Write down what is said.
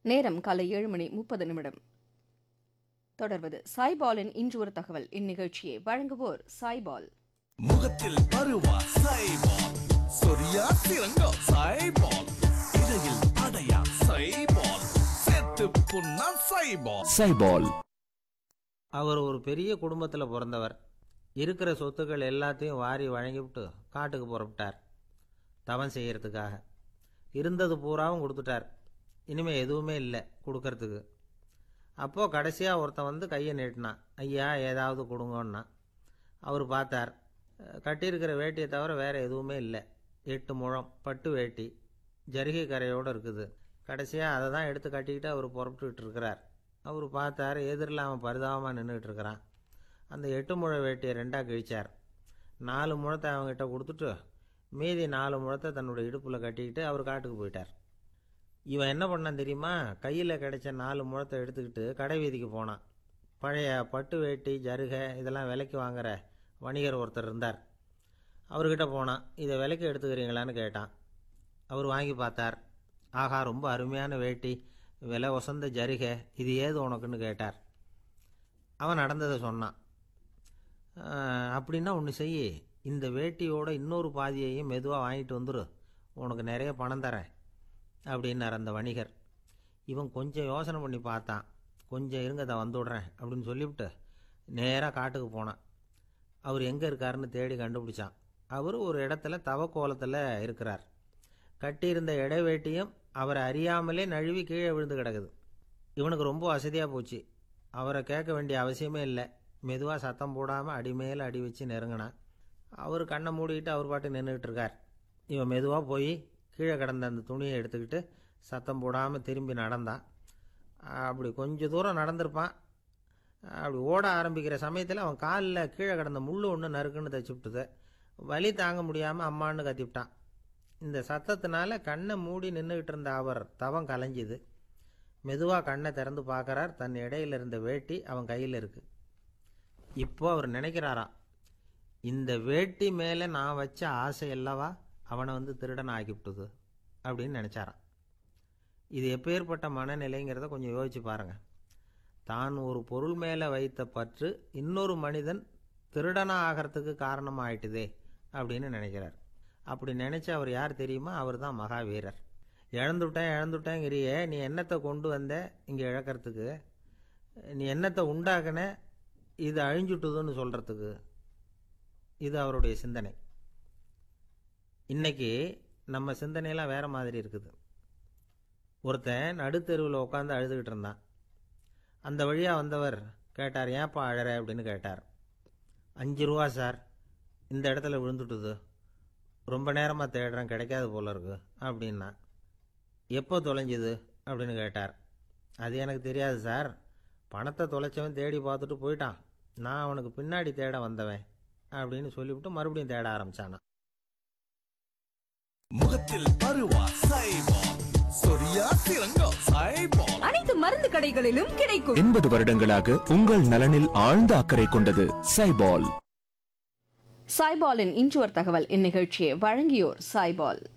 நேரம் காலை ஏழு மணி முப்பது நிமிடம் தொடர்வது சாய்பாலின் இன்று ஒரு தகவல் இந்நிகழ்ச்சியை வழங்குவோர் சாய்பால் முகத்தில் பருவா சைபால் சொரியா சிறங்கோ சைபால் இடையில் அடையா சைபால் செத்து புண்ணா சைபால் சைபால் அவர் ஒரு பெரிய குடும்பத்தில் பிறந்தவர் இருக்கிற சொத்துக்கள் எல்லாத்தையும் வாரி வழங்கிவிட்டு காட்டுக்கு புறப்பட்டார் தவம் செய்யறதுக்காக இருந்தது பூராவும் கொடுத்துட்டார் இனிமேல் எதுவுமே இல்லை கொடுக்கறதுக்கு அப்போது கடைசியாக ஒருத்தன் வந்து கையை நீட்டினான் ஐயா ஏதாவது கொடுங்கன்னா அவர் பார்த்தார் அஹ், கட்டியிருக்கிற வேட்டியை தவிர வேறு எதுவுமே இல்லை எட்டு முழம் பட்டு வேட்டி ஜரிகை கரையோடு இருக்குது கடைசியாக அதை தான் எடுத்து கட்டிக்கிட்டு அவர் புறப்பட்டுக்கிட்டு இருக்கிறார் அவர் பார்த்தார் எதிரில் அவன் பரிதாபமாக நின்றுட்டு இருக்கிறான் அந்த எட்டு முழ வேட்டியை ரெண்டாக கிழிச்சார் நாலு முழத்தை அவங்ககிட்ட கொடுத்துட்டு மீதி நாலு முழத்தை தன்னுடைய இடுப்பில் கட்டிக்கிட்டு அவர் காட்டுக்கு போயிட்டார் இவன் என்ன பண்ணான் தெரியுமா கையில் கிடைச்ச நாலு முழத்தை எடுத்துக்கிட்டு கடை வீதிக்கு போனான் பழைய பட்டு வேட்டி ஜருகை இதெல்லாம் விலைக்கு வாங்குற வணிகர் ஒருத்தர் இருந்தார் அவர்கிட்ட போனான் இதை விலைக்கு எடுத்துக்கிறீங்களான்னு கேட்டான் அவர் வாங்கி பார்த்தார் ஆஹா ரொம்ப அருமையான வேட்டி விலை ஒசந்த ஜருகை இது ஏது உனக்குன்னு கேட்டார் அவன் நடந்ததை சொன்னான் "ஆஹ், அப்படின்னா ஒன்று செய் இந்த வேட்டியோட இன்னொரு பாதியையும் மெதுவாக வாங்கிட்டு வந்துரு உனக்கு நிறைய பணம் தரேன் அப்படின்னார் அந்த வணிகர் இவன் கொஞ்சம் யோசனை பண்ணி பார்த்தான் கொஞ்சம் இருங்க அதை வந்து விட்றேன் அப்படின்னு சொல்லிவிட்டு நேராக காட்டுக்கு போனான் அவர் எங்கே இருக்காருன்னு தேடி கண்டுபிடிச்சான் அவர் ஒரு இடத்துல தவக்கோலத்தில் இருக்கிறார் கட்டியிருந்த இடைவேட்டியும் அவரை அறியாமலே நழுவி கீழே விழுந்து கிடக்குது இவனுக்கு ரொம்ப வசதியாக போச்சு அவரை கேட்க வேண்டிய அவசியமே இல்லை மெதுவாக சத்தம் போடாமல் அடி மேலே அடி வச்சு நெருங்கினான் அவர் கண்ணை மூடிக்கிட்டு அவர் பாட்டு நின்றுக்கிட்டு இருக்கார் இவன் மெதுவாக போய் கீழே கிடந்த அந்த துணியை எடுத்துக்கிட்டு சத்தம் போடாமல் திரும்பி நடந்தான் அப்படி கொஞ்சம் தூரம் நடந்திருப்பான் அப்படி ஓட ஆரம்பிக்கிற சமயத்தில் அவன் காலில் கீழே கிடந்த முள் ஒன்று நறுக்குன்னு தச்சு விட்டுது வலி தாங்க முடியாமல் அம்மான்னு கத்திவிட்டான் இந்த சத்தத்தினால கண்ணை மூடி நின்றுக்கிட்டு இருந்த அவர் தவம் கலைஞ்சுது மெதுவாக கண்ணை திறந்து பார்க்கறார் தன் இடையில இருந்த வேட்டி அவன் கையில் இருக்கு இப்போ அவர் நினைக்கிறாராம் இந்த வேட்டி மேலே நான் வச்ச ஆசை அல்லவா அவனை வந்து திருடன் ஆக்கிவிட்டுது அப்படின்னு நினச்சாராம் இது எப்பேற்பட்ட மனநிலைங்கிறத கொஞ்சம் யோசிச்சு பாருங்கள் தான் ஒரு பொருள் மேலே வைத்த பற்று இன்னொரு மனிதன் திருடனா ஆகிறதுக்கு காரணமாயிட்டுதே அப்படின்னு நினைக்கிறார் அப்படி நினைச்ச அவர் யார் தெரியுமா அவர் தான் மகாவீரர் இழந்துட்டேன் இழந்துட்டேங்கிறியே நீ என்னத்தை கொண்டு வந்த இங்கே இழக்கிறதுக்கு நீ என்னத்தை உண்டாக்குன இது அழிஞ்சுட்டுதுன்னு சொல்கிறதுக்கு இது அவருடைய சிந்தனை இன்னைக்கு நம்ம சிந்தனையெல்லாம் வேற மாதிரி இருக்குது ஒருத்தன் நடுத்தெருவில் உட்காந்து அழுதுகிட்டு இருந்தான் அந்த வழியாக வந்தவர் கேட்டார் ஏன்ப்பா அழற அப்படின்னு கேட்டார் அஞ்சு ரூபா சார் இந்த இடத்துல விழுந்துட்டுது ரொம்ப நேரமாக தேடுறேன் கிடைக்காது போல இருக்கு அப்படின்னா எப்போ தொலைஞ்சுது அப்படின்னு கேட்டார் அது எனக்கு தெரியாது சார் பணத்தை தொலைச்சவன் தேடி பார்த்துட்டு போயிட்டான் நான் அவனுக்கு பின்னாடி தேட வந்தவன் அப்படின்னு சொல்லிவிட்டு மறுபடியும் தேட ஆரம்பிச்சானா முகத்தில் பருவா சைபால் சொரியா சிறங்கோ சைபால் அனைத்து மருந்து கடைகளிலும் கிடைக்கும் எண்பது வருடங்களாக உங்கள் நலனில் ஆழ்ந்த அக்கறை கொண்டது சைபால் சாய்பாலின் இன்று ஒரு தகவல் இந்நிகழ்ச்சியை வழங்கியோர் சாய்பால்